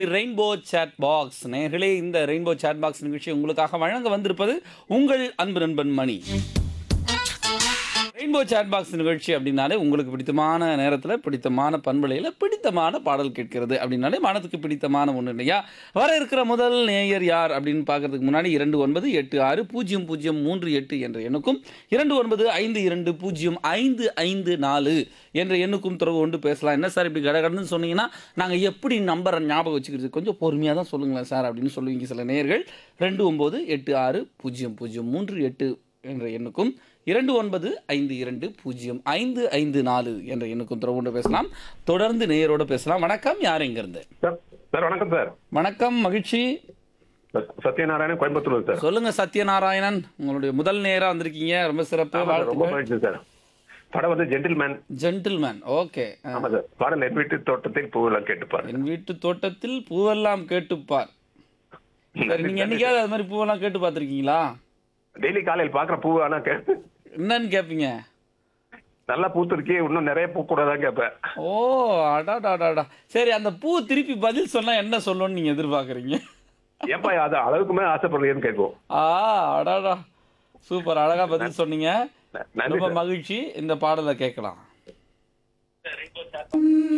rainbow chat box நேர்களே இந்த rainbow chat box நிகழ்ச்சி உங்களுக்காக வழங்க வந்திருப்பது உங்கள் அன்பு நண்பன் மணி ரெயின்போ சேட் பாக்ஸ் நிகழ்ச்சி அப்படின்னாலே உங்களுக்கு பிடித்தமான நேரத்தில் பிடித்தமான பண்பலையில் பிடித்தமான பாடல் கேட்கிறது அப்படின்னாலே மனதுக்கு பிடித்தமான ஒன்று இல்லையா வர இருக்கிற முதல் நேயர் யார் அப்படின்னு பார்க்கறதுக்கு முன்னாடி இரண்டு ஒன்பது எட்டு ஆறு பூஜ்ஜியம் பூஜ்ஜியம் மூன்று எட்டு என்ற எண்ணுக்கும் இரண்டு ஒன்பது ஐந்து இரண்டு பூஜ்ஜியம் ஐந்து ஐந்து நாலு என்ற எண்ணுக்கும் தொடர்பு கொண்டு பேசலாம் என்ன சார் இப்படி கடகடன்னு சொன்னீங்கன்னா நாங்கள் எப்படி நம்பரை ஞாபகம் வச்சுக்கிறது கொஞ்சம் பொறுமையாக தான் சொல்லுங்களேன் சார் அப்படின்னு சொல்லுவீங்க சில நேயர்கள் ரெண்டு ஒம்பது எட்டு ஆறு பூஜ்ஜியம் பூஜ்ஜியம் மூன்று எட்டு என்ற எண்ணுக்கும் இரண்டு ஒன்பது ஐந்து இரண்டு பூஜ்ஜியம் ஐந்து ஐந்து நாலு என்ற எண்ணுக்கும் தொடர்பு கொண்டு பேசலாம் தொடர்ந்து நேயரோட பேசலாம் வணக்கம் யார் எங்கிருந்து சார் சார் வணக்கம் சார் வணக்கம் மகிழ்ச்சி ச- சத்யநாராயணன் கோயம்புத்தூர் சார் சொல்லுங்க சத்யநாராயணன் உங்களுடைய முதல் நேரா வந்திருக்கீங்க ரொம்ப சிறப்பு ஆமா சார், ரொம்ப வாழ்த்துக்கள் மகிழ்ச்சி சார் படம் வந்து ஜென்டில்மேன் ஜென்டில்மேன் ஓகே ஆமா சார் பாடல் என் வீட்டு தோட்டத்தில் பூவெல்லாம் கேட்டுப்பாரு என் வீட்டு தோட்டத்தில் பூவெல்லாம் கேட்டுப்பார் சரி நீங்க என்னைக்காவது அது மாதிரி பூவெல்லாம் கேட்டு பார்த்திருக்கீங்களா டெய்லி காலையில் பாக்குற பூ ஆனா கே- என்னன்னு கேட்பீங்க நல்லா பூத்திருக்கே இன்னும் நிறைய பூ கூடாதான் கேட்பேன் ஓ அடாடாடாடா சரி அந்த பூ திருப்பி பதில் சொன்னா என்ன சொல்லணும்னு நீங்க எதிர்பார்க்கறீங்க ஏப்பா அது அளவுக்கு மேல ஆசைப்படுறீங்கன்னு கேட்கும் ஆ அடாடா சூப்பர் அழகா பதில் சொன்னீங்க நன்றி ரொம்ப சார் மகிழ்ச்சி இந்த பாடலை கேட்கலாம்